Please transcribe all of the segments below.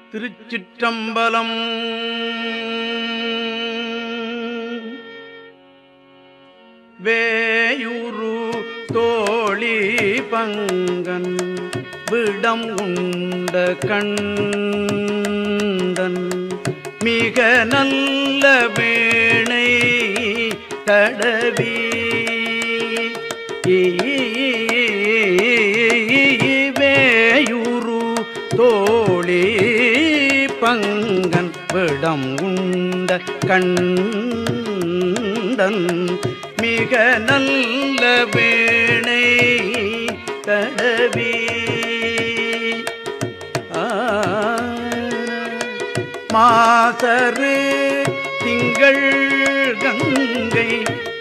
திருச்சிற்றம்பலம் வேயுரு தோழி பங்கன் விடம் உண்ட கண்டன் மிக நல்ல வீணை தடவி வேயுரு தோழி பங்கன் விடம் உண்ட கண்டன் மிக நல்ல வீணை தடவி ஆ, மாசரு திங்கள் கங்கை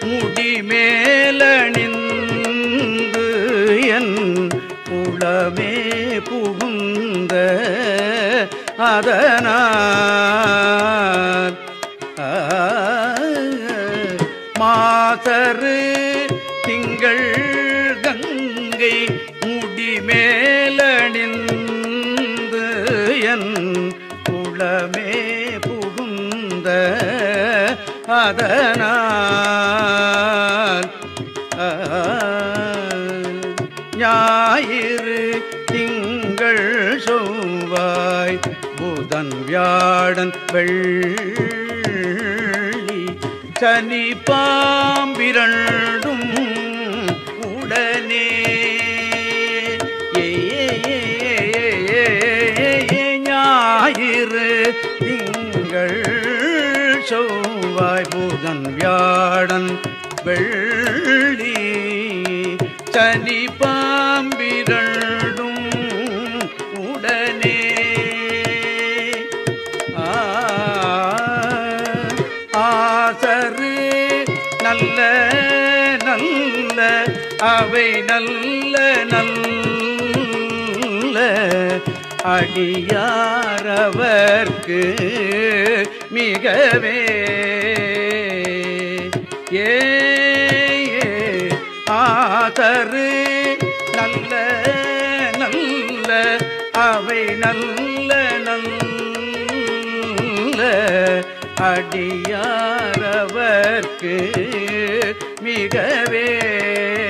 முடிமேலணிந்து என் உளமே புகுந்த அதனால் ஆ, மாசரு திங்கள் கங்கை முடிமேலணிந்து என் குளமே புகுந்த அதனால் ஆ, ஞாயிறு திங்கள் செவ்வாய் புதன் வியாழன் வெள்ளி சனி பாம்பிரண்டும் உடனே ஏ, ஞாயிறு திங்கள் செவ்வாய் புதன் வியாழன் வெள்ளி சனி பாம்பிரண்டும் உடனே ஆ, ஆசரு நல்ல நல்ல அவை நல்ல நல்ல அடியாரவர்க்கு மிகவே ஏ ஏ, ஆதரு நல்ல நல்ல அவை நல்ல நல்ல அடியாரவர்க்கு மிகவே